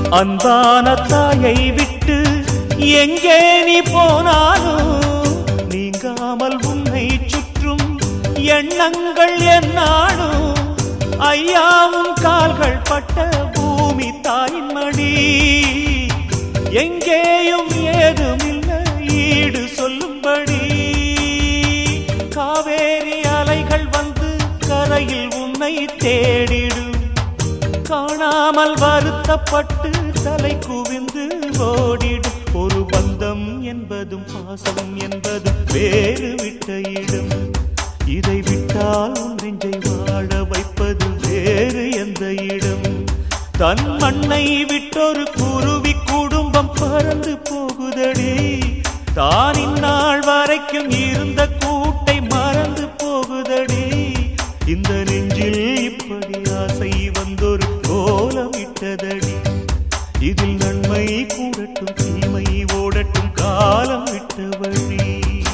அன்பான தாயை விட்டு எங்கே நீ போனாலும் நீங்காமல் உன்னை சுற்றும் எண்ணங்கள் என்னாலும் ஐயாவும் கால்கள் பட்ட பூமி தாயின் மடி எங்கேயும் ஏதுமில்லை ஈடு சொல்லும்படி காவேரி அலைகள் வந்து கரையில் உன்னை தேடிடும் காணாமல் வருத்தப்பட்டு தலை குவிந்து ஓடிடும் ஒரு பந்தம் என்பதும் பாசம் என்பதும் வேறு விட்ட இடம் இதை விட்டால் உன் நெஞ்சை வாழ வைப்பது வேறு எந்த இடம் தன் மண்ணை விட்டொரு குருவி குடும்பம் பறந்து போகுதடி தான் இந்நாள் வரைக்கும் இருந்த கூட்டை மறந்து போகுதடி இந்த நெஞ்சில் இப்படி ஆசை வந்தொரு கோலமிட்டதடி இதில் நன்மை கூடட்டும் தீமை ஓடட்டும் காலம் விட்ட வழி